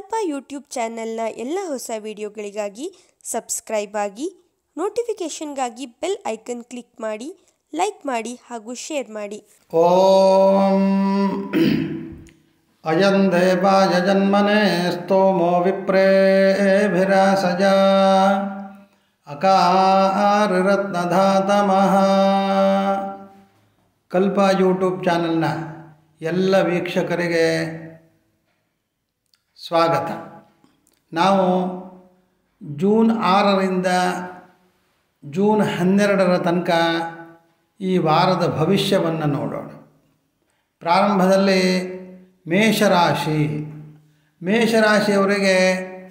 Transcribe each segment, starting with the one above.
ಕಲ್ಪ ಯೂಟ್ಯೂಬ್ ಚಾನೆಲ್ನ ಎಲ್ಲ ಹೊಸ ವಿಡಿಯೋಗಳಿಗಾಗಿ ಸಬ್ಸ್ಕ್ರೈಬ್ ಆಗಿ ನೋಟಿಫಿಕೇಷನ್ಗಾಗಿ ಬೆಲ್ ಐಕನ್ ಕ್ಲಿಕ್ ಮಾಡಿ ಲೈಕ್ ಮಾಡಿ ಹಾಗೂ ಶೇರ್ ಮಾಡಿ ॐ अयं देवाय जन्मने स्तोमो विप्रेभिरासजा ಅಕಾರರತ್ನಧಾತಮಃ ಕಲ್ಪ ಯೂಟ್ಯೂಬ್ ಚಾನಲ್ನ ಎಲ್ಲ ವೀಕ್ಷಕರಿಗೆ ಸ್ವಾಗತ ನಾವು ಜೂನ್ ಆರರಿಂದ ಜೂನ್ ಹನ್ನೆರಡರ ತನಕ ಈ ವಾರದ ಭವಿಷ್ಯವನ್ನು ನೋಡೋಣ ಪ್ರಾರಂಭದಲ್ಲಿ ಮೇಷರಾಶಿ ಮೇಷರಾಶಿಯವರಿಗೆ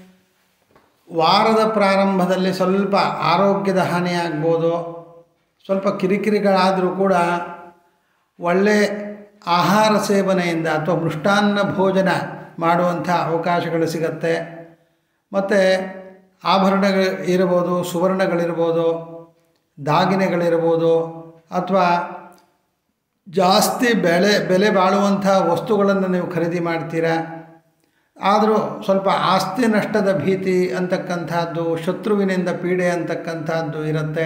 ವಾರದ ಪ್ರಾರಂಭದಲ್ಲಿ ಸ್ವಲ್ಪ ಆರೋಗ್ಯದ ಹಾನಿಯಾಗ್ಬೋದು ಸ್ವಲ್ಪ ಕಿರಿಕಿರಿಗಳಾದರೂ ಕೂಡ ಒಳ್ಳೆ ಆಹಾರ ಸೇವನೆಯಿಂದ ಅಥವಾ ಮೃಷ್ಟಾನ್ನ ಭೋಜನ ಮಾಡುವಂಥ ಅವಕಾಶಗಳು ಸಿಗತ್ತೆ ಮತ್ತು ಆಭರಣಗಳು ಇರ್ಬೋದು ಸುವರ್ಣಗಳಿರ್ಬೋದು ದಾಗಿನೆಗಳಿರ್ಬೋದು ಅಥವಾ ಜಾಸ್ತಿ ಬೆಲೆ ಬೆಲೆ ಬಾಳುವಂಥ ವಸ್ತುಗಳನ್ನು ನೀವು ಖರೀದಿ ಮಾಡ್ತೀರಾ ಆದರೂ ಸ್ವಲ್ಪ ಆಸ್ತಿ ನಷ್ಟದ ಭೀತಿ ಅಂತಕ್ಕಂಥದ್ದು ಶತ್ರುವಿನಿಂದ ಪೀಡೆ ಅಂತಕ್ಕಂಥದ್ದು ಇರುತ್ತೆ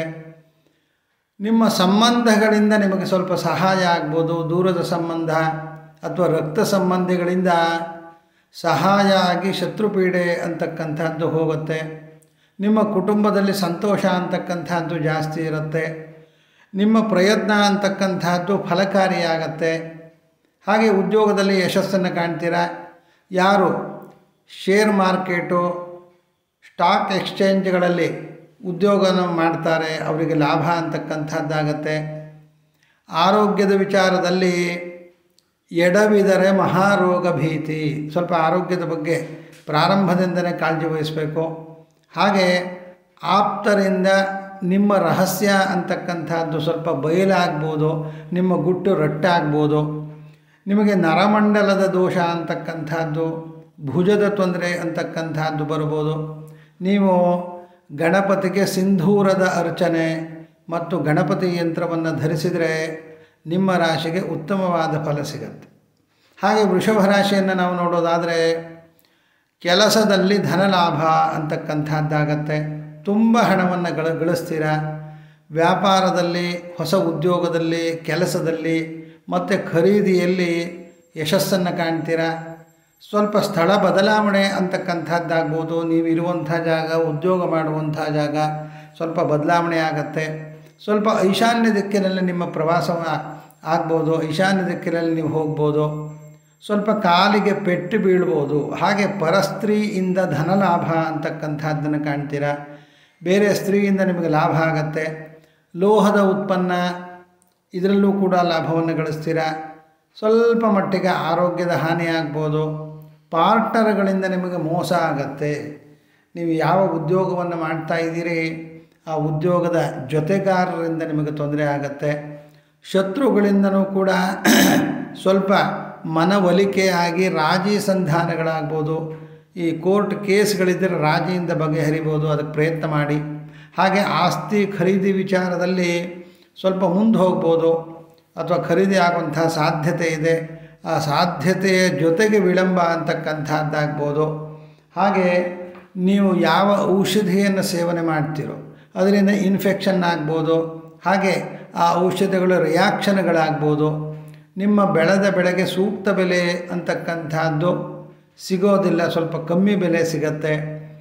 ನಿಮ್ಮ ಸಂಬಂಧಗಳಿಂದ ನಿಮಗೆ ಸ್ವಲ್ಪ ಸಹಾಯ ಆಗ್ಬೋದು ದೂರದ ಸಂಬಂಧ ಅಥವಾ ರಕ್ತ ಸಂಬಂಧಿಗಳಿಂದ ಸಹಾಯ ಆಗಿ ಶತ್ರುಪೀಡೆ ಅಂತಕ್ಕಂಥದ್ದು ಹೋಗುತ್ತೆ ನಿಮ್ಮ ಕುಟುಂಬದಲ್ಲಿ ಸಂತೋಷ ಅಂತಕ್ಕಂಥದ್ದು ಜಾಸ್ತಿ ಇರುತ್ತೆ ನಿಮ್ಮ ಪ್ರಯತ್ನ ಅಂತಕ್ಕಂಥದ್ದು ಫಲಕಾರಿಯಾಗತ್ತೆ ಹಾಗೆ ಉದ್ಯೋಗದಲ್ಲಿ ಯಶಸ್ಸನ್ನು ಕಾಣ್ತೀರಾ ಯಾರು ಶೇರ್ ಮಾರ್ಕೆಟು ಸ್ಟಾಕ್ ಎಕ್ಸ್ಚೇಂಜ್ಗಳಲ್ಲಿ ಉದ್ಯೋಗನ ಮಾಡ್ತಾರೆ ಅವರಿಗೆ ಲಾಭ ಅಂತಕ್ಕಂಥದ್ದಾಗತ್ತೆ ಆರೋಗ್ಯದ ವಿಚಾರದಲ್ಲಿ ಎಡವಿದರೆ ಮಹಾರೋಗ ಭೀತಿ ಸ್ವಲ್ಪ ಆರೋಗ್ಯದ ಬಗ್ಗೆ ಪ್ರಾರಂಭದಿಂದಲೇ ಕಾಳಜಿ ವಹಿಸಬೇಕು ಹಾಗೆ ಆಪ್ತರಿಂದ ನಿಮ್ಮ ರಹಸ್ಯ ಅಂತಕ್ಕಂಥದ್ದು ಸ್ವಲ್ಪ ಬಯಲಾಗ್ಬೋದು ನಿಮ್ಮ ಗುಟ್ಟು ರಟ್ಟಾಗ್ಬೋದು ನಿಮಗೆ ನರಮಂಡಲದ ದೋಷ ಅಂತಕ್ಕಂಥದ್ದು ಭುಜದ ತೊಂದರೆ ಅಂತಕ್ಕಂಥದ್ದು ಬರ್ಬೋದು ನೀವು ಗಣಪತಿಗೆ ಸಿಂಧೂರದ ಅರ್ಚನೆ ಮತ್ತು ಗಣಪತಿ ಯಂತ್ರವನ್ನು ಧರಿಸಿದರೆ ನಿಮ್ಮ ರಾಶಿಗೆ ಉತ್ತಮವಾದ ಫಲ ಸಿಗತ್ತೆ ಹಾಗೆ ವೃಷಭ ರಾಶಿಯನ್ನು ನಾವು ನೋಡೋದಾದರೆ ಕೆಲಸದಲ್ಲಿ ಧನಲಾಭ ಅಂತಕ್ಕಂಥದ್ದಾಗತ್ತೆ ತುಂಬ ಹಣವನ್ನು ಗಳ ಗಳಿಸ್ತೀರ ವ್ಯಾಪಾರದಲ್ಲಿ ಹೊಸ ಉದ್ಯೋಗದಲ್ಲಿ ಕೆಲಸದಲ್ಲಿ ಮತ್ತು ಖರೀದಿಯಲ್ಲಿ ಯಶಸ್ಸನ್ನು ಕಾಣ್ತೀರ ಸ್ವಲ್ಪ ಸ್ಥಳ ಬದಲಾವಣೆ ಅಂತಕ್ಕಂಥದ್ದಾಗ್ಬೋದು ನೀವು ಇರುವಂಥ ಜಾಗ ಉದ್ಯೋಗ ಮಾಡುವಂಥ ಜಾಗ ಸ್ವಲ್ಪ ಬದಲಾವಣೆ ಆಗತ್ತೆ ಸ್ವಲ್ಪ ಈಶಾನ್ಯ ದಿಕ್ಕಿನಲ್ಲಿ ನಿಮ್ಮ ಪ್ರವಾಸ ಆಗ್ಬೋದು ಈಶಾನ್ಯ ದಿಕ್ಕಿನಲ್ಲಿ ನೀವು ಹೋಗ್ಬೋದು ಸ್ವಲ್ಪ ಕಾಲಿಗೆ ಪೆಟ್ಟು ಬೀಳ್ಬೋದು ಹಾಗೆ ಪರಸ್ತ್ರೀಯಿಂದ ಧನಲಾಭ ಅಂತಕ್ಕಂಥದ್ದನ್ನು ಕಾಣ್ತೀರಾ ಬೇರೆ ಸ್ತ್ರೀಯಿಂದ ನಿಮಗೆ ಲಾಭ ಆಗತ್ತೆ ಲೋಹದ ಉತ್ಪನ್ನ ಇದರಲ್ಲೂ ಕೂಡ ಲಾಭವನ್ನು ಗಳಿಸ್ತೀರಾ ಸ್ವಲ್ಪ ಮಟ್ಟಿಗೆ ಆರೋಗ್ಯದ ಹಾನಿ ಆಗ್ಬೋದು ಪಾರ್ಟ್ನರ್ಗಳಿಂದ ನಿಮಗೆ ಮೋಸ ಆಗತ್ತೆ ನೀವು ಯಾವ ಉದ್ಯೋಗವನ್ನು ಮಾಡ್ತಾ ಇದ್ದೀರಿ ಆ ಉದ್ಯೋಗದ ಜೊತೆಗಾರರಿಂದ ನಿಮಗೆ ತೊಂದರೆ ಆಗತ್ತೆ ಶತ್ರುಗಳಿಂದನೂ ಕೂಡ ಸ್ವಲ್ಪ ಮನವೊಲಿಕೆ ಆಗಿ ರಾಜಿ ಸಂಧಾನಗಳಾಗ್ಬೋದು ಈ ಕೋರ್ಟ್ ಕೇಸ್ಗಳಿದ್ದರೆ ರಾಜಿಯಿಂದ ಬಗೆಹರಿಬೋದು ಅದಕ್ಕೆ ಪ್ರಯತ್ನ ಮಾಡಿ ಹಾಗೆ ಆಸ್ತಿ ಖರೀದಿ ವಿಚಾರದಲ್ಲಿ ಸ್ವಲ್ಪ ಮುಂದೆ ಹೋಗ್ಬೋದು ಅಥವಾ ಖರೀದಿ ಆಗುವಂಥ ಸಾಧ್ಯತೆ ಇದೆ ಆ ಸಾಧ್ಯತೆಯ ಜೊತೆಗೆ ವಿಳಂಬ ಅಂತಕ್ಕಂಥದ್ದಾಗ್ಬೋದು ಹಾಗೆ ನೀವು ಯಾವ ಔಷಧಿಯನ್ನು ಸೇವನೆ ಮಾಡ್ತೀರೋ ಅದರಿಂದ ಇನ್ಫೆಕ್ಷನ್ ಆಗ್ಬೋದು ಹಾಗೆ ಆ ಔಷಧಿಗಳ ರಿಯಾಕ್ಷನ್ಗಳಾಗ್ಬೋದು ನಿಮ್ಮ ಬೆಳೆದ ಬೆಳೆಗೆ ಸೂಕ್ತ ಬೆಲೆ ಅಂತಕ್ಕಂಥದ್ದು ಸಿಗೋದಿಲ್ಲ ಸ್ವಲ್ಪ ಕಮ್ಮಿ ಬೆಲೆ ಸಿಗತ್ತೆ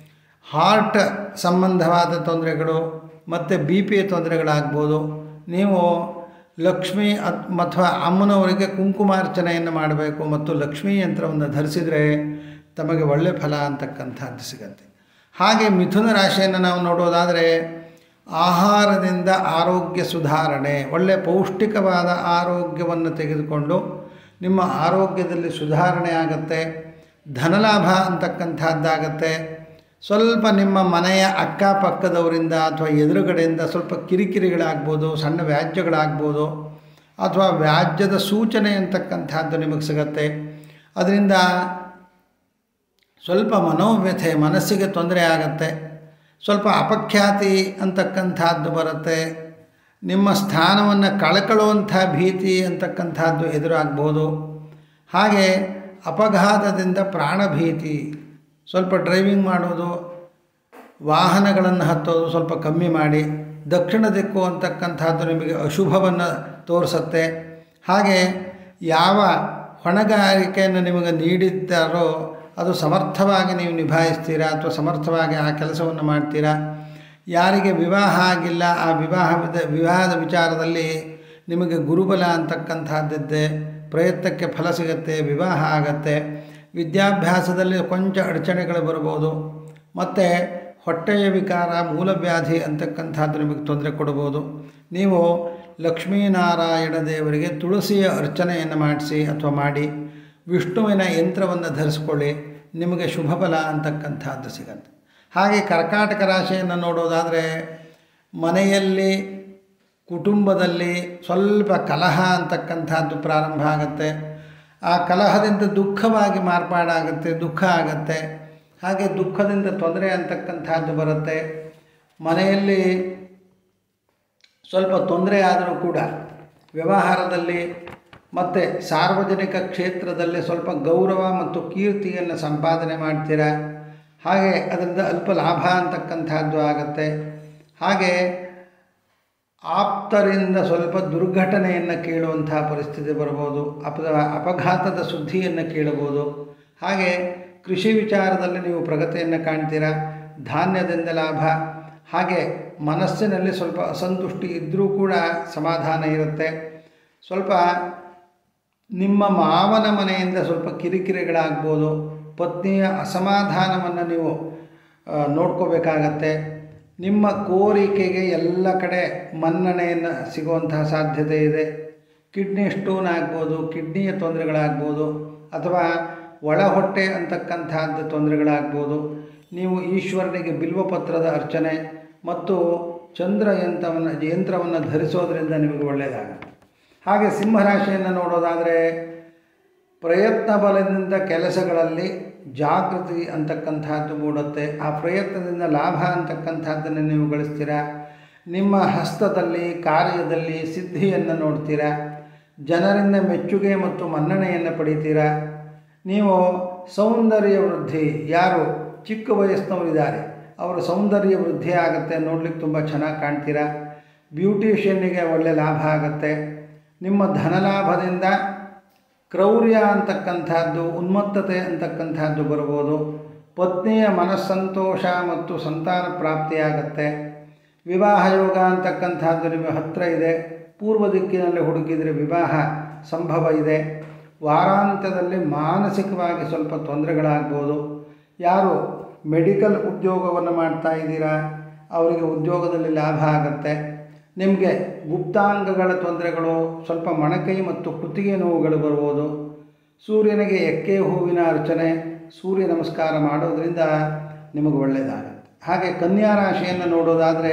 ಹಾರ್ಟ್ ಸಂಬಂಧವಾದ ತೊಂದರೆಗಳು ಮತ್ತು ಬಿ ಪಿ ತೊಂದರೆಗಳಾಗ್ಬೋದು ನೀವು ಲಕ್ಷ್ಮಿ ಅತ್ ಅಥವಾ ಅಮ್ಮನವರಿಗೆ ಕುಂಕುಮಾರ್ಚನೆಯನ್ನು ಮಾಡಬೇಕು ಮತ್ತು ಲಕ್ಷ್ಮೀ ಯಂತ್ರವನ್ನು ಧರಿಸಿದರೆ ತಮಗೆ ಒಳ್ಳೆಯ ಫಲ ಅಂತಕ್ಕಂಥದ್ದು ಸಿಗತ್ತೆ ಹಾಗೆ ಮಿಥುನ ರಾಶಿಯನ್ನು ನಾವು ನೋಡೋದಾದರೆ ಆಹಾರದಿಂದ ಆರೋಗ್ಯ ಸುಧಾರಣೆ ಒಳ್ಳೆಯ ಪೌಷ್ಟಿಕವಾದ ಆರೋಗ್ಯವನ್ನು ತೆಗೆದುಕೊಂಡು ನಿಮ್ಮ ಆರೋಗ್ಯದಲ್ಲಿ ಸುಧಾರಣೆ ಆಗತ್ತೆ ಧನಲಾಭ ಅಂತಕ್ಕಂಥದ್ದಾಗತ್ತೆ ಸ್ವಲ್ಪ ನಿಮ್ಮ ಮನೆಯ ಅಕ್ಕಪಕ್ಕದವರಿಂದ ಅಥವಾ ಎದುರುಗಡೆಯಿಂದ ಸ್ವಲ್ಪ ಕಿರಿಕಿರಿಗಳಾಗ್ಬೋದು ಸಣ್ಣ ವ್ಯಾಜ್ಯಗಳಾಗ್ಬೋದು ಅಥವಾ ವ್ಯಾಜ್ಯದ ಸೂಚನೆ ಅಂತಕ್ಕಂಥದ್ದು ನಿಮಗೆ ಸಿಗತ್ತೆ ಅದರಿಂದ ಸ್ವಲ್ಪ ಮನೋವ್ಯಥೆ ಮನಸ್ಸಿಗೆ ತೊಂದರೆ ಆಗತ್ತೆ ಸ್ವಲ್ಪ ಅಪಖ್ಯಾತಿ ಅಂತಕ್ಕಂಥದ್ದು ಬರುತ್ತೆ ನಿಮ್ಮ ಸ್ಥಾನವನ್ನು ಕಳ್ಕೊಳ್ಳುವಂಥ ಭೀತಿ ಅಂತಕ್ಕಂಥದ್ದು ಎದುರಾಗ್ಬೋದು ಹಾಗೆ ಅಪಘಾತದಿಂದ ಪ್ರಾಣಭೀತಿ ಸ್ವಲ್ಪ ಡ್ರೈವಿಂಗ್ ಮಾಡೋದು ವಾಹನಗಳನ್ನು ಹತ್ತೋದು ಸ್ವಲ್ಪ ಕಮ್ಮಿ ಮಾಡಿ ದಕ್ಷಿಣ ದಿಕ್ಕು ಅಂತಕ್ಕಂಥದ್ದು ನಿಮಗೆ ಅಶುಭವನ್ನು ತೋರಿಸುತ್ತೆ ಹಾಗೆ ಯಾವ ಹೊಣೆಗಾರಿಕೆಯನ್ನು ನಿಮಗೆ ನೀಡಿದ್ದಾರೋ ಅದು ಸಮರ್ಥವಾಗಿ ನೀವು ನಿಭಾಯಿಸ್ತೀರಾ ಅಥವಾ ಸಮರ್ಥವಾಗಿ ಆ ಕೆಲಸವನ್ನು ಮಾಡ್ತೀರಾ ಯಾರಿಗೆ ವಿವಾಹ ಆಗಿಲ್ಲ ಆ ವಿವಾಹದ ವಿವಾಹದ ವಿಚಾರದಲ್ಲಿ ನಿಮಗೆ ಗುರುಬಲ ಅಂತಕ್ಕಂಥದ್ದಿದ್ದೆ ಪ್ರಯತ್ನಕ್ಕೆ ಫಲ ಸಿಗುತ್ತೆ ವಿವಾಹ ಆಗತ್ತೆ ವಿದ್ಯಾಭ್ಯಾಸದಲ್ಲಿ ಕೊಂಚ ಅಡಚಣೆಗಳು ಬರ್ಬೋದು ಮತ್ತು ಹೊಟ್ಟೆಯ ವಿಕಾರ ಮೂಲವ್ಯಾಧಿ ಅಂತಕ್ಕಂಥದ್ದು ನಿಮಗೆ ತೊಂದರೆ ಕೊಡ್ಬೋದು ನೀವು ಲಕ್ಷ್ಮೀನಾರಾಯಣ ದೇವರಿಗೆ ತುಳಸಿಯ ಅರ್ಚನೆಯನ್ನು ಮಾಡಿಸಿ ಅಥವಾ ಮಾಡಿ ವಿಷ್ಣುವಿನ ಯಂತ್ರವನ್ನು ಧರಿಸ್ಕೊಳ್ಳಿ ನಿಮಗೆ ಶುಭ ಫಲ ಅಂತಕ್ಕಂಥದ್ದು ಸಿಗತ್ತೆ ಹಾಗೆ ಕರ್ಕಾಟಕ ರಾಶಿಯನ್ನು ನೋಡೋದಾದರೆ ಮನೆಯಲ್ಲಿ ಕುಟುಂಬದಲ್ಲಿ ಸ್ವಲ್ಪ ಕಲಹ ಅಂತಕ್ಕಂಥದ್ದು ಪ್ರಾರಂಭ ಆಗುತ್ತೆ ಆ ಕಲಹದಿಂದ ದುಃಖವಾಗಿ ಮಾರ್ಪಾಡಾಗುತ್ತೆ ದುಃಖ ಆಗುತ್ತೆ ಹಾಗೆ ದುಃಖದಿಂದ ತೊಂದರೆ ಅಂತಕ್ಕಂಥದ್ದು ಬರುತ್ತೆ ಮನೆಯಲ್ಲಿ ಸ್ವಲ್ಪ ತೊಂದರೆ ಆದರೂ ಕೂಡ ವ್ಯವಹಾರದಲ್ಲಿ ಮತ್ತು ಸಾರ್ವಜನಿಕ ಕ್ಷೇತ್ರದಲ್ಲಿ ಸ್ವಲ್ಪ ಗೌರವ ಮತ್ತು ಕೀರ್ತಿಯನ್ನು ಸಂಪಾದನೆ ಮಾಡ್ತೀರಾ ಹಾಗೆ ಅದರಿಂದ ಅಲ್ಪ ಲಾಭ ಅಂತಕ್ಕಂಥದ್ದು ಆಗುತ್ತೆ ಹಾಗೆ ಆಪ್ತರಿಂದ ಸ್ವಲ್ಪ ದುರ್ಘಟನೆಯನ್ನು ಕೇಳುವಂತಹ ಪರಿಸ್ಥಿತಿ ಬರ್ಬೋದು ಅಪ ಅಪಘಾತದ ಸುದ್ದಿಯನ್ನು ಕೇಳಬಹುದು ಹಾಗೆ ಕೃಷಿ ವಿಚಾರದಲ್ಲಿ ನೀವು ಪ್ರಗತಿಯನ್ನು ಕಾಣ್ತೀರಾ ಧಾನ್ಯದಿಂದ ಲಾಭ ಹಾಗೆ ಮನಸ್ಸಿನಲ್ಲಿ ಸ್ವಲ್ಪ ಅಸಂತುಷ್ಟಿ ಇದ್ದರೂ ಕೂಡ ಸಮಾಧಾನ ಇರುತ್ತೆ ಸ್ವಲ್ಪ ನಿಮ್ಮ ಮಾವನ ಮನೆಯಿಂದ ಸ್ವಲ್ಪ ಕಿರಿಕಿರಿಗಳಾಗ್ಬೋದು ಪತ್ನಿಯ ಅಸಮಾಧಾನವನ್ನು ನೀವು ಆ, ನೋಡ್ಕೋಬೇಕಾಗತ್ತೆ ನಿಮ್ಮ ಕೋರಿಕೆಗೆ ಎಲ್ಲ ಕಡೆ ಮನ್ನಣೆಯನ್ನು ಸಿಗುವಂತಹ ಸಾಧ್ಯತೆ ಇದೆ ಕಿಡ್ನಿ ಸ್ಟೋನ್ ಆಗ್ಬೋದು ಕಿಡ್ನಿಯ ತೊಂದರೆಗಳಾಗ್ಬೋದು ಅಥವಾ ಒಳ ಹೊಟ್ಟೆ ಅಂತಕ್ಕಂಥದ್ದು ತೊಂದರೆಗಳಾಗ್ಬೋದು ನೀವು ಈಶ್ವರನಿಗೆ ಬಿಲ್ವಪತ್ರದ ಅರ್ಚನೆ ಮತ್ತು ಚಂದ್ರ ಯಂತ್ರವನ್ನು ಯಂತ್ರವನ್ನು ಧರಿಸೋದ್ರಿಂದ ನಿಮಗೆ ಒಳ್ಳೆಯದಾಗುತ್ತೆ ಹಾಗೆ ಸಿಂಹರಾಶಿಯನ್ನು ನೋಡೋದಾದರೆ ಪ್ರಯತ್ನ ಬಲದಿಂದ ಕೆಲಸಗಳಲ್ಲಿ ಜಾಗೃತಿ ಅಂತಕ್ಕಂಥದ್ದು ಮೂಡುತ್ತೆ ಆ ಪ್ರಯತ್ನದಿಂದ ಲಾಭ ಅಂತಕ್ಕಂಥದ್ದನ್ನು ನೀವು ಗಳಿಸ್ತೀರಾ ನಿಮ್ಮ ಹಸ್ತದಲ್ಲಿ ಕಾರ್ಯದಲ್ಲಿ ಸಿದ್ಧಿಯನ್ನು ನೋಡ್ತೀರಾ ಜನರಿಂದ ಮೆಚ್ಚುಗೆ ಮತ್ತು ಮನ್ನಣೆಯನ್ನು ಪಡಿತೀರಾ ನೀವು ಸೌಂದರ್ಯ ವೃದ್ಧಿ ಯಾರು ಚಿಕ್ಕ ವಯಸ್ಸಿನವರಿದ್ದಾರೆ ಅವರ ಸೌಂದರ್ಯ ವೃದ್ಧಿ ಆಗುತ್ತೆ ನೋಡ್ಲಿಕ್ಕೆ ತುಂಬ ಚೆನ್ನಾಗಿ ಕಾಣ್ತೀರಾ ಬ್ಯೂಟಿಷಿಯನ್ನಿಗೆ ಒಳ್ಳೆ ಲಾಭ ಆಗುತ್ತೆ ನಿಮ್ಮ ಧನಲಾಭದಿಂದ ಕ್ರೌರ್ಯ ಅಂತಕ್ಕಂಥದ್ದು ಉನ್ಮತ್ತತೆ ಅಂತಕ್ಕಂಥದ್ದು ಬರ್ಬೋದು ಪತ್ನಿಯ ಮನಸ್ಸಂತೋಷ ಮತ್ತು ಸಂತಾನ ಪ್ರಾಪ್ತಿಯಾಗತ್ತೆ ವಿವಾಹ ಯೋಗ ಅಂತಕ್ಕಂಥದ್ದು ನಿಮಗೆ ಹತ್ತಿರ ಇದೆ ಪೂರ್ವ ದಿಕ್ಕಿನಲ್ಲಿ ಹುಡುಕಿದರೆ ವಿವಾಹ ಸಂಭವ ಇದೆ ವಾರಾಂತ್ಯದಲ್ಲಿ ಮಾನಸಿಕವಾಗಿ ಸ್ವಲ್ಪ ತೊಂದರೆಗಳಾಗ್ಬೋದು ಯಾರು ಮೆಡಿಕಲ್ ಉದ್ಯೋಗವನ್ನು ಮಾಡ್ತಾ ಇದ್ದೀರಾ ಅವರಿಗೆ ಉದ್ಯೋಗದಲ್ಲಿ ಲಾಭ ಆಗುತ್ತೆ ನಿಮಗೆ ಗುಪ್ತಾಂಗಗಳ ತೊಂದರೆಗಳು ಸ್ವಲ್ಪ ಮೊಣಕೈ ಮತ್ತು ಕುತ್ತಿಗೆ ನೋವುಗಳು ಬರ್ಬೋದು ಸೂರ್ಯನಿಗೆ ಎಕ್ಕೆ ಹೂವಿನ ಅರ್ಚನೆ ಸೂರ್ಯ ನಮಸ್ಕಾರ ಮಾಡೋದರಿಂದ ನಿಮಗೆ ಒಳ್ಳೆಯದಾಗುತ್ತೆ ಹಾಗೆ ಕನ್ಯಾ ರಾಶಿಯನ್ನು ನೋಡೋದಾದರೆ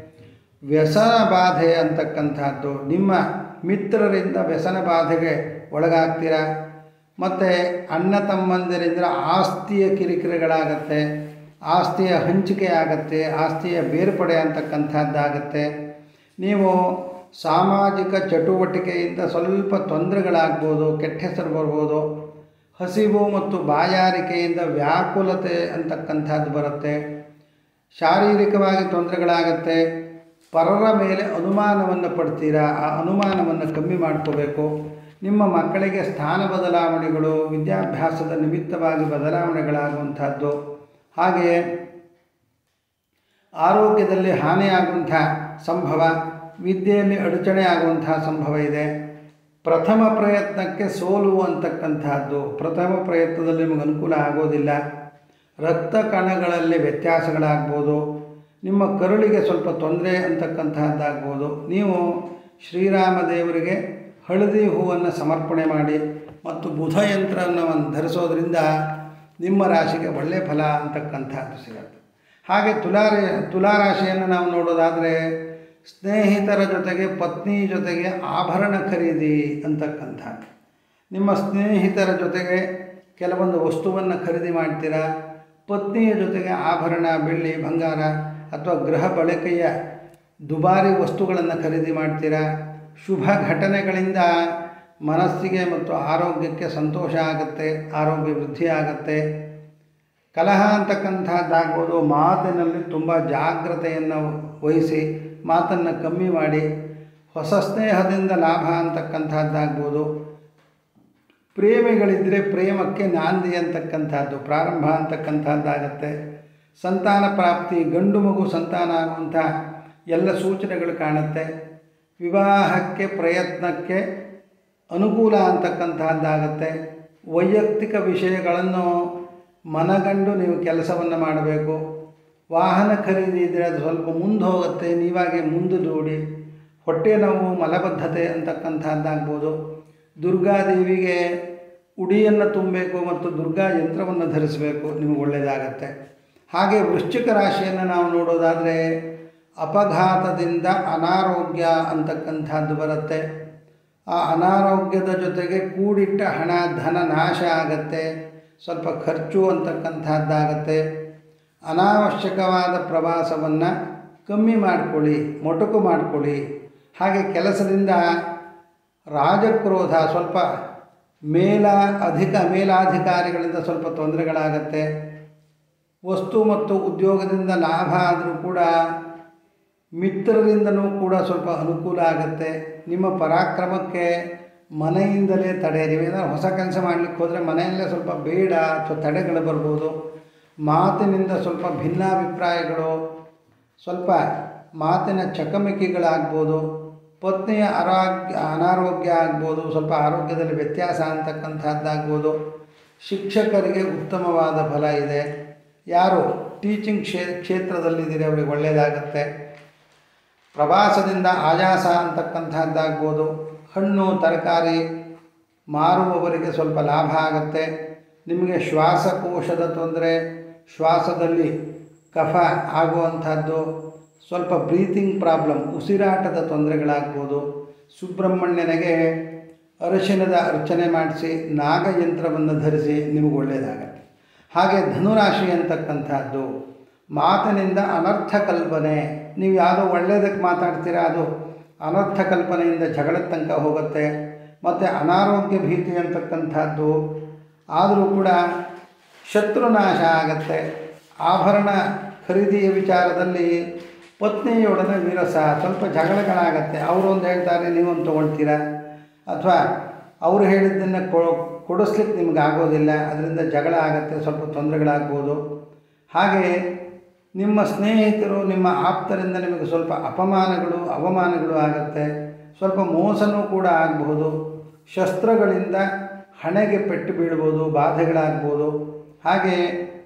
ವ್ಯಸನ ಬಾಧೆ ಅಂತಕ್ಕಂಥದ್ದು ನಿಮ್ಮ ಮಿತ್ರರಿಂದ ವ್ಯಸನ ಬಾಧೆಗೆ ಒಳಗಾಗ್ತೀರಾ ಮತ್ತು ಅಣ್ಣ ತಮ್ಮಂದಿರಿಂದ ಆಸ್ತಿಯ ಕಿರಿಕಿರಿಗಳಾಗತ್ತೆ ಆಸ್ತಿಯ ಹಂಚಿಕೆ ಆಗತ್ತೆ ಆಸ್ತಿಯ ಬೇರ್ಪಡೆ ಅಂತಕ್ಕಂಥದ್ದಾಗತ್ತೆ ನೀವು ಸಾಮಾಜಿಕ ಚಟುವಟಿಕೆಯಿಂದ ಸ್ವಲ್ಪ ತೊಂದರೆಗಳಾಗ್ಬೋದು ಕೆಟ್ಟ ಹೆಸರು ಬರ್ಬೋದು ಹಸಿವು ಮತ್ತು ಬಾಯಾರಿಕೆಯಿಂದ ವ್ಯಾಕುಲತೆ ಅಂತಕ್ಕಂಥದ್ದು ಬರುತ್ತೆ ಶಾರೀರಿಕವಾಗಿ ತೊಂದರೆಗಳಾಗತ್ತೆ ಪರರ ಮೇಲೆ ಅನುಮಾನವನ್ನು ಪಡ್ತೀರಾ ಆ ಅನುಮಾನವನ್ನು ಕಮ್ಮಿ ಮಾಡ್ಕೋಬೇಕು ನಿಮ್ಮ ಮಕ್ಕಳಿಗೆ ಸ್ಥಾನ ಬದಲಾವಣೆಗಳು ವಿದ್ಯಾಭ್ಯಾಸದ ನಿಮಿತ್ತವಾಗಿ ಬದಲಾವಣೆಗಳಾಗುವಂಥದ್ದು ಹಾಗೆಯೇ ಆರೋಗ್ಯದಲ್ಲಿ ಹಾನಿಯಾಗುವಂಥ ಸಂಭವ ವಿದ್ಯೆಯಲ್ಲಿ ಅಡಚಣೆ ಆಗುವಂತಹ ಸಂಭವ ಇದೆ ಪ್ರಥಮ ಪ್ರಯತ್ನಕ್ಕೆ ಸೋಲು ಅಂತಕ್ಕಂಥದ್ದು ಪ್ರಥಮ ಪ್ರಯತ್ನದಲ್ಲಿ ನಿಮಗೆ ಅನುಕೂಲ ಆಗೋದಿಲ್ಲ ರಕ್ತ ಕಣಗಳಲ್ಲಿ ವ್ಯತ್ಯಾಸಗಳಾಗ್ಬೋದು ನಿಮ್ಮ ಕರುಳಿಗೆ ಸ್ವಲ್ಪ ತೊಂದರೆ ಅಂತಕ್ಕಂತಹದ್ದಾಗ್ಬೋದು ನೀವು ಶ್ರೀರಾಮ ದೇವರಿಗೆ ಹಳದಿ ಹೂವನ್ನು ಸಮರ್ಪಣೆ ಮಾಡಿ ಮತ್ತು ಬುಧ ಯಂತ್ರವನ್ನು ಧರಿಸೋದ್ರಿಂದ ನಿಮ್ಮ ರಾಶಿಗೆ ಒಳ್ಳೆಯ ಫಲ ಅಂತಕ್ಕಂಥದ್ದು ಸಿಗುತ್ತೆ ಹಾಗೆ ತುಲಾರ ತುಲಾರಾಶಿಯನ್ನು ನಾವು ನೋಡೋದಾದರೆ ಸ್ನೇಹಿತರ ಜೊತೆಗೆ ಪತ್ನಿ ಜೊತೆಗೆ ಆಭರಣ ಖರೀದಿ ಅಂತಕ್ಕಂಥದ್ದು ನಿಮ್ಮ ಸ್ನೇಹಿತರ ಜೊತೆಗೆ ಕೆಲವೊಂದು ವಸ್ತುವನ್ನು ಖರೀದಿ ಮಾಡ್ತೀರಾ ಪತ್ನಿಯ ಜೊತೆಗೆ ಆಭರಣ ಬೆಳ್ಳಿ ಬಂಗಾರ ಅಥವಾ ಗೃಹ ಬಳಕೆಯ ದುಬಾರಿ ವಸ್ತುಗಳನ್ನು ಖರೀದಿ ಮಾಡ್ತೀರಾ ಶುಭ ಘಟನೆಗಳಿಂದ ಮನಸ್ಸಿಗೆ ಮತ್ತು ಆರೋಗ್ಯಕ್ಕೆ ಸಂತೋಷ ಆಗುತ್ತೆ ಆರೋಗ್ಯ ವೃದ್ಧಿ ಆಗುತ್ತೆ ಕಲಹ ಅಂತಕ್ಕಂಥದ್ದಾಗ್ಬೋದು ಮಾತಿನಲ್ಲಿ ತುಂಬ ಜಾಗ್ರತೆಯನ್ನು ವಹಿಸಿ ಮಾತನ್ನು ಕಮ್ಮಿ ಮಾಡಿ ಹೊಸ ಸ್ನೇಹದಿಂದ ಲಾಭ ಅಂತಕ್ಕಂಥದ್ದಾಗ್ಬೋದು ಪ್ರೇಮಿಗಳಿದ್ದರೆ ಪ್ರೇಮಕ್ಕೆ ನಾಂದಿ ಅಂತಕ್ಕಂಥದ್ದು ಪ್ರಾರಂಭ ಅಂತಕ್ಕಂಥದ್ದಾಗತ್ತೆ ಸಂತಾನ ಪ್ರಾಪ್ತಿ ಗಂಡು ಮಗು ಸಂತಾನ ಆಗುವಂಥ ಎಲ್ಲ ಸೂಚನೆಗಳು ಕಾಣುತ್ತೆ ವಿವಾಹಕ್ಕೆ ಪ್ರಯತ್ನಕ್ಕೆ ಅನುಕೂಲ ಅಂತಕ್ಕಂಥದ್ದಾಗತ್ತೆ ವೈಯಕ್ತಿಕ ವಿಷಯಗಳನ್ನು ಮನಗಂಡು ನೀವು ಕೆಲಸವನ್ನು ಮಾಡಬೇಕು ವಾಹನ ಖರೀದಿ ಇದ್ದರೆ ಅದು ಸ್ವಲ್ಪ ಮುಂದೆ ಹೋಗುತ್ತೆ ನೀವಾಗೆ ಮುಂದೆ ದೂಡಿ ಹೊಟ್ಟೆ ನೋವು ಮಲಬದ್ಧತೆ ಅಂತಕ್ಕಂಥದ್ದಾಗ್ಬೋದು ದುರ್ಗಾದೇವಿಗೆ ಉಡಿಯನ್ನು ತುಂಬಬೇಕು ಮತ್ತು ದುರ್ಗಾ ಯಂತ್ರವನ್ನು ಧರಿಸಬೇಕು ನಿಮಗೆ ಒಳ್ಳೆಯದಾಗತ್ತೆ ಹಾಗೆ ವೃಶ್ಚಿಕ ರಾಶಿಯನ್ನು ನಾವು ನೋಡೋದಾದರೆ ಅಪಘಾತದಿಂದ ಅನಾರೋಗ್ಯ ಅಂತಕ್ಕಂಥದ್ದು ಬರುತ್ತೆ ಆ ಅನಾರೋಗ್ಯದ ಜೊತೆಗೆ ಕೂಡಿಟ್ಟ ಹಣ ಧನ ನಾಶ ಆಗತ್ತೆ ಸ್ವಲ್ಪ ಖರ್ಚು ಅಂತಕ್ಕಂಥದ್ದಾಗತ್ತೆ ಅನಾವಶ್ಯಕವಾದ ಪ್ರವಾಸವನ್ನು ಕಮ್ಮಿ ಮಾಡಿಕೊಳ್ಳಿ ಮೊಟಕು ಮಾಡಿಕೊಳ್ಳಿ ಹಾಗೆ ಕೆಲಸದಿಂದ ರಾಜಕ್ರೋಧ ಸ್ವಲ್ಪ ಮೇಲ ಅಧಿಕ ಮೇಲಾಧಿಕಾರಿಗಳಿಂದ ಸ್ವಲ್ಪ ತೊಂದರೆಗಳಾಗತ್ತೆ ವಸ್ತು ಮತ್ತು ಉದ್ಯೋಗದಿಂದ ಲಾಭ ಆದರೂ ಕೂಡ ಮಿತ್ರರಿಂದನೂ ಕೂಡ ಸ್ವಲ್ಪ ಅನುಕೂಲ ಆಗುತ್ತೆ ನಿಮ್ಮ ಪರಾಕ್ರಮಕ್ಕೆ ಮನೆಯಿಂದಲೇ ತಡೆ ನೀವೇನಾದ್ರು ಹೊಸ ಕೆಲಸ ಮಾಡಲಿಕ್ಕೆ ಹೋದರೆ ಮನೆಯಲ್ಲೇ ಸ್ವಲ್ಪ ಬೇಡ ಅಥವಾ ತಡೆಗಳು ಬರ್ಬೋದು ಮಾತಿನಿಂದ ಸ್ವಲ್ಪ ಭಿನ್ನಾಭಿಪ್ರಾಯಗಳು ಸ್ವಲ್ಪ ಮಾತಿನ ಚಕಮಕಿಗಳಾಗ್ಬೋದು ಪತ್ನಿಯ ಆರೋಗ್ಯ ಅನಾರೋಗ್ಯ ಆಗ್ಬೋದು ಸ್ವಲ್ಪ ಆರೋಗ್ಯದಲ್ಲಿ ವ್ಯತ್ಯಾಸ ಅಂತಕ್ಕಂಥದ್ದಾಗ್ಬೋದು ಶಿಕ್ಷಕರಿಗೆ ಉತ್ತಮವಾದ ಫಲ ಇದೆ ಯಾರು ಟೀಚಿಂಗ್ ಕ್ಷೇ ಕ್ಷೇತ್ರದಲ್ಲಿದ್ದೀರಿ ಅವರಿಗೆ ಒಳ್ಳೆಯದಾಗತ್ತೆ ಪ್ರವಾಸದಿಂದ ಆಯಾಸ ಅಂತಕ್ಕಂಥದ್ದಾಗ್ಬೋದು ಹಣ್ಣು ತರಕಾರಿ ಮಾರುವವರಿಗೆ ಸ್ವಲ್ಪ ಲಾಭ ಆಗುತ್ತೆ ನಿಮಗೆ ಶ್ವಾಸಕೋಶದ ತೊಂದರೆ ಶ್ವಾಸದಲ್ಲಿ ಕಫ ಆಗುವಂಥದ್ದು ಸ್ವಲ್ಪ ಬ್ರೀತಿಂಗ್ ಪ್ರಾಬ್ಲಮ್ ಉಸಿರಾಟದ ತೊಂದರೆಗಳಾಗ್ಬೋದು ಸುಬ್ರಹ್ಮಣ್ಯನಿಗೆ ಅರಿಶಿನದ ಅರ್ಚನೆ ಮಾಡಿಸಿ ನಾಗಯಂತ್ರವನ್ನು ಧರಿಸಿ ನಿಮಗೆ ಒಳ್ಳೆಯದಾಗತ್ತೆ ಹಾಗೆ ಧನುರಾಶಿ ಅಂತಕ್ಕಂಥದ್ದು ಮಾತಿನಿಂದ ಅನರ್ಥ ಕಲ್ಪನೆ ನೀವು ಯಾವುದೋ ಒಳ್ಳೆಯದಕ್ಕೆ ಮಾತಾಡ್ತೀರಾ ಅದು ಅನರ್ಥ ಕಲ್ಪನೆಯಿಂದ ಜಗಳದ ತನಕ ಹೋಗುತ್ತೆ ಮತ್ತು ಅನಾರೋಗ್ಯ ಭೀತಿ ಅಂತಕ್ಕಂಥದ್ದು ಆದರೂ ಕೂಡ ಶತ್ರುನಾಶ ಆಗತ್ತೆ ಆಭರಣ ಖರೀದಿಯ ವಿಚಾರದಲ್ಲಿ ಪತ್ನಿಯೊಡನೆ ವಿರಸ ಸ್ವಲ್ಪ ಜಗಳಗಳಾಗತ್ತೆ ಅವರು ಒಂದು ಹೇಳ್ತಾರೆ ನೀವೊಂದು ತೊಗೊಳ್ತೀರಾ ಅಥವಾ ಅವರು ಹೇಳಿದ್ದನ್ನು ಕೊಡಿಸ್ಲಿಕ್ಕೆ ನಿಮ್ಗೆ ಆಗೋದಿಲ್ಲ ಅದರಿಂದ ಜಗಳ ಆಗತ್ತೆ ಸ್ವಲ್ಪ ತೊಂದರೆಗಳಾಗ್ಬೋದು ಹಾಗೆ ನಿಮ್ಮ ಸ್ನೇಹಿತರು ನಿಮ್ಮ ಆಪ್ತರಿಂದ ನಿಮಗೆ ಸ್ವಲ್ಪ ಅಪಮಾನಗಳು ಅವಮಾನಗಳು ಆಗುತ್ತೆ ಸ್ವಲ್ಪ ಮೋಸನೂ ಕೂಡ ಆಗಬಹುದು ಶಸ್ತ್ರಗಳಿಂದ ಹಣೆಗೆ ಪೆಟ್ಟು ಬೀಳ್ಬೋದು ಬಾಧೆಗಳಾಗ್ಬೋದು ಹಾಗೆ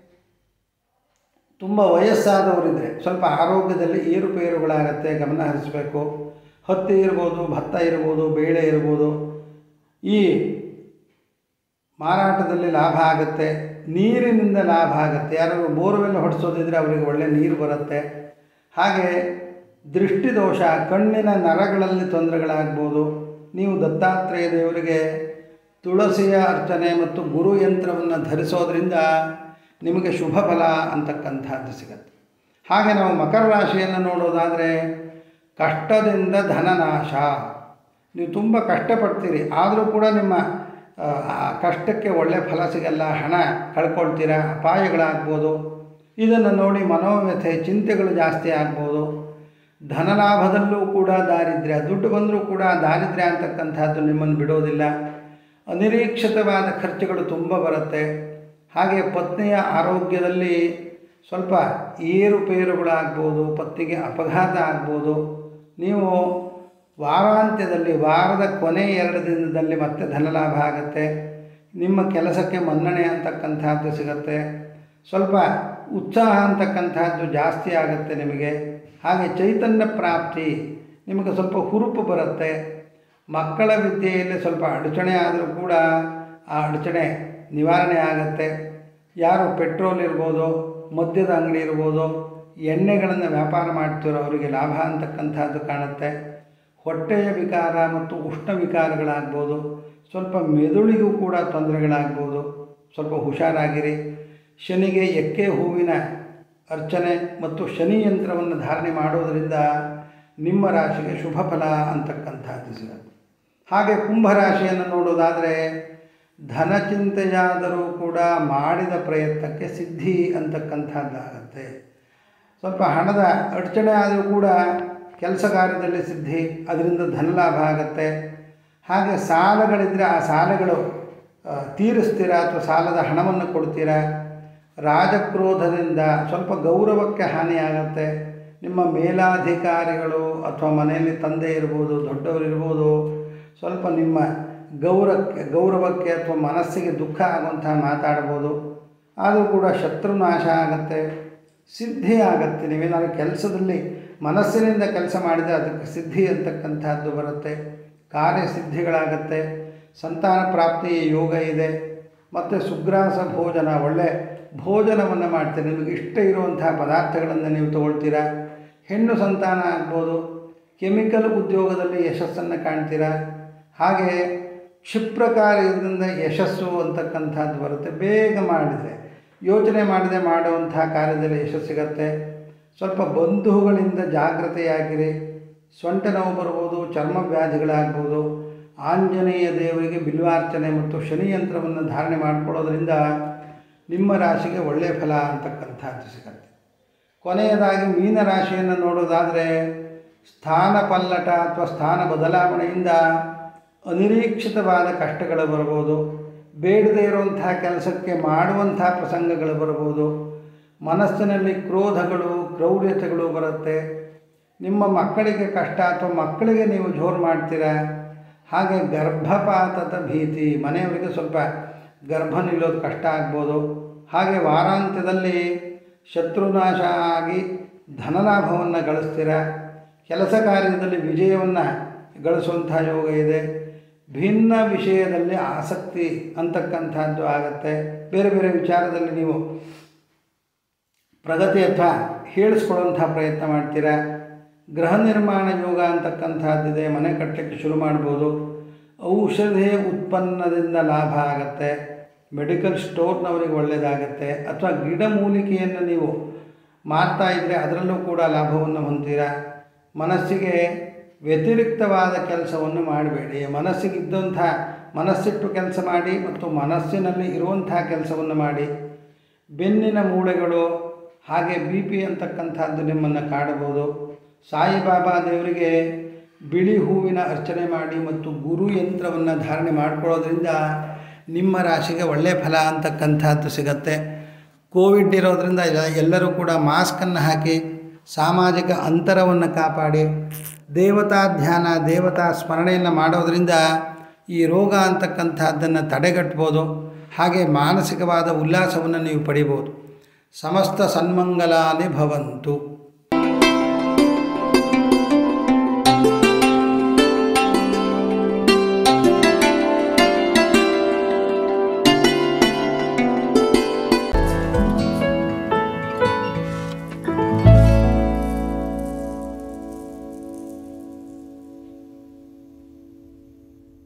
ತುಂಬ ವಯಸ್ಸಾದವರಿದ್ದರೆ ಸ್ವಲ್ಪ ಆರೋಗ್ಯದಲ್ಲಿ ಏರುಪೇರುಗಳಾಗತ್ತೆ ಗಮನ ಹರಿಸಬೇಕು ಹತ್ತಿ ಇರ್ಬೋದು ಭತ್ತ ಇರ್ಬೋದು ಬೇಳೆ ಇರ್ಬೋದು ಈ ಮಾರಾಟದಲ್ಲಿ ಲಾಭ ಆಗುತ್ತೆ ನೀರಿನಿಂದ ಲಾಭ ಆಗುತ್ತೆ ಯಾರು ಬೋರ್ವೆಲ್ ಹೊಡಿಸೋದಿದ್ರೆ ಅವರಿಗೆ ಒಳ್ಳೆ ನೀರು ಬರುತ್ತೆ ಹಾಗೆ ದೃಷ್ಟಿದೋಷ ಕಣ್ಣಿನ ನರಗಳಲ್ಲಿ ತೊಂದರೆಗಳಾಗ್ಬೋದು ನೀವು ದತ್ತಾತ್ರೇಯ ದೇವರಿಗೆ ತುಳಸಿಯ ಅರ್ಚನೆ ಮತ್ತು ಗುರು ಯಂತ್ರವನ್ನು ಧರಿಸೋದ್ರಿಂದ ನಿಮಗೆ ಶುಭ ಫಲ ಅಂತಕ್ಕಂಥದ್ದು ಸಿಗತ್ತೆ ಹಾಗೆ ನಾವು ಮಕರ ರಾಶಿಯನ್ನು ನೋಡೋದಾದರೆ ಕಷ್ಟದಿಂದ ಧನನಾಶ ನೀವು ತುಂಬ ಕಷ್ಟಪಡ್ತೀರಿ ಆದರೂ ಕೂಡ ನಿಮ್ಮ ಆ ಕಷ್ಟಕ್ಕೆ ಒಳ್ಳೆಯ ಫಲ ಸಿಗಲ್ಲ ಹಣ ಕಳ್ಕೊಳ್ತೀರ ಅಪಾಯಗಳಾಗ್ಬೋದು ಇದನ್ನು ನೋಡಿ ಮನೋವ್ಯಥೆ ಚಿಂತೆಗಳು ಜಾಸ್ತಿ ಆಗ್ಬೋದು ಧನಲಾಭದಲ್ಲೂ ಕೂಡ ದಾರಿದ್ರ್ಯ ದುಡ್ಡು ಬಂದರೂ ಕೂಡ ದಾರಿದ್ರ್ಯ ಅಂತಕ್ಕಂಥದ್ದು ನಿಮ್ಮನ್ನು ಬಿಡೋದಿಲ್ಲ ಅನಿರೀಕ್ಷಿತವಾದ ಖರ್ಚುಗಳು ತುಂಬ ಬರುತ್ತೆ ಹಾಗೆ ಪತ್ನಿಯ ಆರೋಗ್ಯದಲ್ಲಿ ಸ್ವಲ್ಪ ಏರುಪೇರುಗಳಾಗ್ಬೋದು ಪತ್ನಿಗೆ ಅಪಘಾತ ಆಗ್ಬೋದು ನೀವು ವಾರಾಂತ್ಯದಲ್ಲಿ ವಾರದ ಕೊನೆ ಎರಡು ದಿನದಲ್ಲಿ ಮತ್ತೆ ಧನಲಾಭ ಆಗುತ್ತೆ ನಿಮ್ಮ ಕೆಲಸಕ್ಕೆ ಮನ್ನಣೆ ಅಂತಕ್ಕಂಥದ್ದು ಸಿಗುತ್ತೆ ಸ್ವಲ್ಪ ಉತ್ಸಾಹ ಅಂತಕ್ಕಂಥದ್ದು ಜಾಸ್ತಿ ಆಗುತ್ತೆ ನಿಮಗೆ ಹಾಗೆ ಚೈತನ್ಯ ಪ್ರಾಪ್ತಿ ನಿಮಗೆ ಸ್ವಲ್ಪ ಹುರುಪು ಬರುತ್ತೆ ಮಕ್ಕಳ ವಿದ್ಯೆಯಲ್ಲಿ ಸ್ವಲ್ಪ ಅಡಚಣೆ ಆದರೂ ಕೂಡ ಆ ಅಡಚಣೆ ನಿವಾರಣೆ ಆಗುತ್ತೆ ಯಾರು ಪೆಟ್ರೋಲ್ ಇರ್ಬೋದು ಮದ್ಯದ ಅಂಗಡಿ ಇರ್ಬೋದು ಎಣ್ಣೆಗಳನ್ನು ವ್ಯಾಪಾರ ಮಾಡ್ತಿರೋ ಅವರಿಗೆ ಲಾಭ ಅಂತಕ್ಕಂಥದ್ದು ಕಾಣುತ್ತೆ ಹೊಟ್ಟೆಯ ವಿಕಾರ ಮತ್ತು ಉಷ್ಣ ವಿಕಾರಗಳಾಗ್ಬೋದು ಸ್ವಲ್ಪ ಮೆದುಳಿಗೂ ಕೂಡ ತೊಂದರೆಗಳಾಗ್ಬೋದು ಸ್ವಲ್ಪ ಹುಷಾರಾಗಿರಿ ಶನಿಗೆ ಎಕ್ಕೆ ಹೂವಿನ ಅರ್ಚನೆ ಮತ್ತು ಶನಿ ಯಂತ್ರವನ್ನು ಧಾರಣೆ ಮಾಡೋದರಿಂದ ನಿಮ್ಮ ರಾಶಿಗೆ ಶುಭ ಫಲ ಅಂತಕ್ಕಂಥದ್ದು ಸಿಗುತ್ತೆ ಹಾಗೆ ಕುಂಭರಾಶಿಯನ್ನು ನೋಡೋದಾದರೆ ಧನಚಿಂತೆಯಾದರೂ ಕೂಡ ಮಾಡಿದ ಪ್ರಯತ್ನಕ್ಕೆ ಸಿದ್ಧಿ ಅಂತಕ್ಕಂಥದ್ದಾಗತ್ತೆ ಸ್ವಲ್ಪ ಹಣದ ಅಡಚಣೆ ಆದರೂ ಕೂಡ ಕೆಲಸ ಕಾರ್ಯದಲ್ಲಿ ಸಿದ್ಧಿ ಅದರಿಂದ ಧನಲಾಭ ಆಗುತ್ತೆ ಹಾಗೆ ಸಾಲಗಳಿದ್ದರೆ ಆ ಸಾಲಗಳು ಆ, ತೀರಿಸ್ತೀರಾ ಅಥವಾ ಸಾಲದ ಹಣವನ್ನು ಕೊಡ್ತೀರಾ ರಾಜಕ್ರೋಧದಿಂದ ಸ್ವಲ್ಪ ಗೌರವಕ್ಕೆ ಹಾನಿಯಾಗತ್ತೆ ನಿಮ್ಮ ಮೇಲಾಧಿಕಾರಿಗಳು ಅಥವಾ ಮನೆಯಲ್ಲಿ ತಂದೆ ಇರ್ಬೋದು ದೊಡ್ಡವರು ಇರ್ಬೋದು ಸ್ವಲ್ಪ ನಿಮ್ಮ ಗೌರವಕ್ಕೆ ಗೌರವಕ್ಕೆ ಅಥವಾ ಮನಸ್ಸಿಗೆ ದುಃಖ ಆಗುವಂಥ ಮಾತಾಡ್ಬೋದು ಆದರೂ ಕೂಡ ಶತ್ರು ನಾಶ ಆಗುತ್ತೆ ಸಿದ್ಧಿ ಆಗುತ್ತೆ ನೀವೇನಾದ್ರು ಕೆಲಸದಲ್ಲಿ ಮನಸ್ಸಿನಿಂದ ಕೆಲಸ ಮಾಡಿದರೆ ಅದಕ್ಕೆ ಸಿದ್ಧಿ ಅಂತಕ್ಕಂಥದ್ದು ಬರುತ್ತೆ ಕಾರ್ಯಸಿದ್ಧಿಗಳಾಗತ್ತೆ ಸಂತಾನ ಪ್ರಾಪ್ತಿಯ ಯೋಗ ಇದೆ ಮತ್ತು ಸುಗ್ರಾಸ ಭೋಜನ ಒಳ್ಳೆ ಭೋಜನವನ್ನು ಮಾಡ್ತೀರಿ ನಿಮಗೆ ಇಷ್ಟ ಇರುವಂತಹ ಪದಾರ್ಥಗಳನ್ನು ನೀವು ತಗೊಳ್ತೀರಾ ಹೆಣ್ಣು ಸಂತಾನ ಆಗ್ಬೋದು ಕೆಮಿಕಲ್ ಉದ್ಯೋಗದಲ್ಲಿ ಯಶಸ್ಸನ್ನು ಕಾಣ್ತೀರಾ ಹಾಗೆ ಕ್ಷಿಪ್ರ ಕಾರ್ಯದಿಂದ ಯಶಸ್ಸು ಅಂತಕ್ಕಂಥದ್ದು ಬರುತ್ತೆ ಬೇಗ ಮಾಡಿದರೆ ಯೋಚನೆ ಮಾಡದೆ ಮಾಡುವಂಥ ಕಾರ್ಯದಲ್ಲಿ ಯಶಸ್ಸು ಸಿಗತ್ತೆ ಸ್ವಲ್ಪ ಬಂಧುಗಳಿಂದ ಜಾಗ್ರತೆಯಾಗಿರಿ ಸೊಂಟ ನೋವು ಬರ್ಬೋದು ಚರ್ಮ ವ್ಯಾಧಿಗಳಾಗ್ಬೋದು ಆಂಜನೇಯ ದೇವರಿಗೆ ಬಿಲ್ವಾರ್ಚನೆ ಮತ್ತು ಶನಿ ಯಂತ್ರವನ್ನು ಧಾರಣೆ ಮಾಡಿಕೊಳ್ಳೋದ್ರಿಂದ ನಿಮ್ಮ ರಾಶಿಗೆ ಒಳ್ಳೆಯ ಫಲ ಅಂತಕ್ಕಂಥದ್ದು ಸಿಗತ್ತೆ ಕೊನೆಯದಾಗಿ ಮೀನ ರಾಶಿಯನ್ನು ನೋಡೋದಾದರೆ ಸ್ಥಾನ ಪಲ್ಲಟ ಅಥವಾ ಸ್ಥಾನ ಬದಲಾವಣೆಯಿಂದ ಅನಿರೀಕ್ಷಿತವಾದ ಕಷ್ಟಗಳು ಬರ್ಬೋದು ಬೇಡದೇ ಇರುವಂಥ ಕೆಲಸಕ್ಕೆ ಮಾಡುವಂಥ ಪ್ರಸಂಗಗಳು ಬರ್ಬೋದು ಮನಸ್ಸಿನಲ್ಲಿ ಕ್ರೋಧಗಳು ಕ್ರೌರ್ಯತೆಗಳು ಬರುತ್ತೆ ನಿಮ್ಮ ಮಕ್ಕಳಿಗೆ ಕಷ್ಟ ಅಥವಾ ಮಕ್ಕಳಿಗೆ ನೀವು ಜೋರು ಮಾಡ್ತೀರಾ ಹಾಗೆ ಗರ್ಭಪಾತದ ಭೀತಿ ಮನೆಯವರಿಗೆ ಸ್ವಲ್ಪ ಗರ್ಭ ನಿಲ್ಲೋದು ಕಷ್ಟ ಆಗ್ಬೋದು ಹಾಗೆ ವಾರಾಂತ್ಯದಲ್ಲಿ ಶತ್ರುನಾಶ ಆಗಿ ಧನಲಾಭವನ್ನು ಗಳಿಸ್ತೀರ ಕೆಲಸ ಕಾರ್ಯದಲ್ಲಿ ವಿಜಯವನ್ನು ಗಳಿಸುವಂಥ ಯೋಗ ಇದೆ ಭಿನ್ನ ವಿಷಯದಲ್ಲಿ ಆಸಕ್ತಿ ಅಂತಕ್ಕಂಥದ್ದು ಆಗತ್ತೆ ಬೇರೆ ಬೇರೆ ವಿಚಾರದಲ್ಲಿ ನೀವು ಪ್ರಗತಿ ಅಥವಾ ಹೇಳಿಸ್ಕೊಳ್ಳುವಂಥ ಪ್ರಯತ್ನ ಮಾಡ್ತೀರಾ ಗೃಹ ನಿರ್ಮಾಣ ಯೋಗ ಅಂತಕ್ಕಂಥದ್ದಿದೆ ಮನೆ ಕಟ್ಟಲಿಕ್ಕೆ ಶುರು ಮಾಡ್ಬೋದು ಔಷಧಿ ಉತ್ಪನ್ನದಿಂದ ಲಾಭ ಆಗತ್ತೆ ಮೆಡಿಕಲ್ ಸ್ಟೋರ್ನವರಿಗೆ ಒಳ್ಳೆಯದಾಗತ್ತೆ ಅಥವಾ ಗಿಡಮೂಲಿಕೆಯನ್ನು ನೀವು ಮಾರ್ತಾ ಇದ್ದರೆ ಅದರಲ್ಲೂ ಕೂಡ ಲಾಭವನ್ನು ಹೊಂದ್ತೀರಾ ಮನಸ್ಸಿಗೆ ವ್ಯತಿರಿಕ್ತವಾದ ಕೆಲಸವನ್ನು ಮಾಡಬೇಡಿ ಮನಸ್ಸಿಗಿದ್ದಂಥ ಮನಸ್ಸಿಟ್ಟು ಕೆಲಸ ಮಾಡಿ ಮತ್ತು ಮನಸ್ಸಿನಲ್ಲಿ ಇರುವಂಥ ಕೆಲಸವನ್ನು ಮಾಡಿ ಬೆನ್ನಿನ ಮೂಳೆಗಳು ಹಾಗೆ ಬಿ ಪಿ ಅಂತಕ್ಕಂಥದ್ದು ನಿಮ್ಮನ್ನು ಕಾಡಬಹುದು ಸಾಯಿಬಾಬಾ ದೇವರಿಗೆ ಬಿಳಿ ಹೂವಿನ ಅರ್ಚನೆ ಮಾಡಿ ಮತ್ತು ಗುರು ಯಂತ್ರವನ್ನು ಧಾರಣೆ ಮಾಡಿಕೊಳ್ಳೋದ್ರಿಂದ ನಿಮ್ಮ ರಾಶಿಗೆ ಒಳ್ಳೆಯ ಫಲ ಅಂತಕ್ಕಂಥದ್ದು ಸಿಗತ್ತೆ ಕೋವಿಡ್ ಇರೋದರಿಂದ ಎಲ್ಲ- ಎಲ್ಲರೂ ಕೂಡ ಮಾಸ್ಕನ್ನು ಹಾಕಿ ಸಾಮಾಜಿಕ ಅಂತರವನ್ನು ಕಾಪಾಡಿ ದೇವತಾ ಧ್ಯಾನ ದೇವತಾ ಸ್ಮರಣೆಯನ್ನು ಮಾಡೋದರಿಂದ ಈ ರೋಗ ಅಂತಕ್ಕಂಥದ್ದನ್ನು ತಡೆಗಟ್ಬೋದು ಹಾಗೆ ಮಾನಸಿಕವಾದ ಉಲ್ಲಾಸವನ್ನು ನೀವು ಪಡಿಬೋದು ಸಮಸ್ತ ಸನ್ಮಂಗಲಾನಿ ಭವಂತು